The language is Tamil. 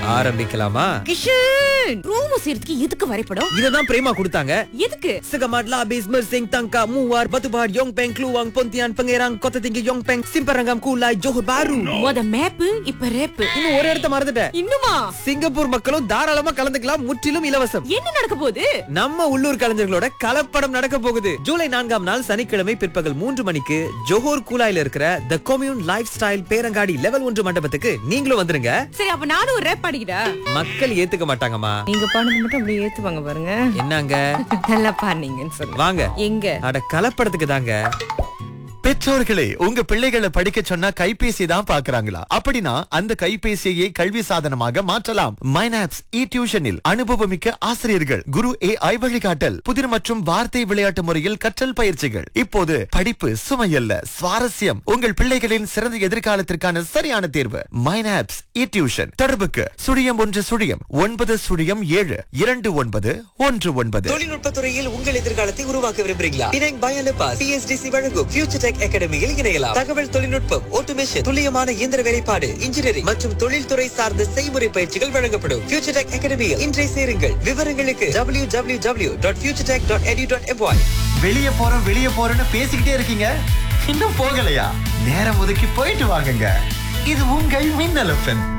ஆரம்பிக்கலாமா கிஷன் ரூம் செய்யறதுக்கு எதுக்கு வரைபடம் இததான் பிரேமா கொடுத்தாங்க எதுக்கு Segamat labis mersing tangka muar batu bahar yong peng kluang pontian pangerang kota tinggi yong peng simparangam kulai johor baru மொத மேப் இப்ப ரேப் இன்னும் ஒரு இடத்த மறந்துட்டேன் இன்னுமா சிங்கப்பூர் மக்களும் தாராளமா கலந்துக்கலாம் முற்றிலும் இலவசம் என்ன நடக்க போகுது நம்ம உள்ளூர் கலைஞர்களோட கலப்படம் நடக்க போகுது ஜூலை நான்காம் நாள் சனிக்கிழமை பிற்பகல் மூன்று மணிக்கு ஜோஹர் கூலாயில இருக்கிற த கொம்யூன் லைஃப் ஸ்டைல் பேரங்காடி லெவல் ஒன்று மண்டபத்துக்கு நீங்களும் வந்துருங்க சரி அப்ப நானும் ஒரு ரேப் பாடிக்கிறா மக்கள் ஏத்துக்க மாட்டாங்கம்மா நீங்க பாடுறது மட்டும் அப்படியே ஏத்துவாங்க பாருங்க என்னங்க நல்லா பாடுனீங்கன்னு சொல்லு வாங்க எங்க அட கலப்படத்துக்கு தாங்க பெற்றோர்களே உங்க பிள்ளைகளை படிக்க சொன்னா கைபேசி தான் பாக்குறாங்களா அப்படின்னா அந்த கைபேசியை கல்வி சாதனமாக மாற்றலாம் மைனாப்ஸ் இ டியூஷனில் அனுபவமிக்க ஆசிரியர்கள் குரு ஏ ஐ வழிகாட்டல் புதிர் மற்றும் வார்த்தை விளையாட்டு முறையில் கற்றல் பயிற்சிகள் இப்போது படிப்பு சுமையல்ல சுவாரஸ்யம் உங்கள் பிள்ளைகளின் சிறந்த எதிர்காலத்திற்கான சரியான தேர்வு மைனாப்ஸ் இ டியூஷன் தொடர்புக்கு சுழியம் ஒன்று சுழியம் ஒன்பது சுழியம் ஏழு இரண்டு ஒன்பது ஒன்று ஒன்பது தொழில்நுட்ப துறையில் உங்கள் எதிர்காலத்தை உருவாக்க விரும்புகிறீங்களா பினாங் பயலபா சிஎஸ்டிசி வழங்கும் ஃபியூச்சர் டெக் அகாடமியில் இணையலாம் தகவல் தொழில்நுட்பம் ஆட்டோமேஷன் துல்லியமான இயந்திர வேலைப்பாடு இன்ஜினியரிங் மற்றும் தொழில்துறை சார்ந்த செய்முறை பயிற்சிகள் வழங்கப்படும் ஃபியூச்சர் டெக் அகாடமியில் இன்றைய சேருங்கள் விவரங்களுக்கு W W W dot future tech dot edu dot MY வெளிய போறோம் வெளிய போறோம்னு பேசிக்கிட்டே இருக்கீங்க இன்னும் போகலையா நேரம் ஒதுக்கி போயிட்டு வாங்குங்க இது உங்கள் மின்னல் எஃப்எம்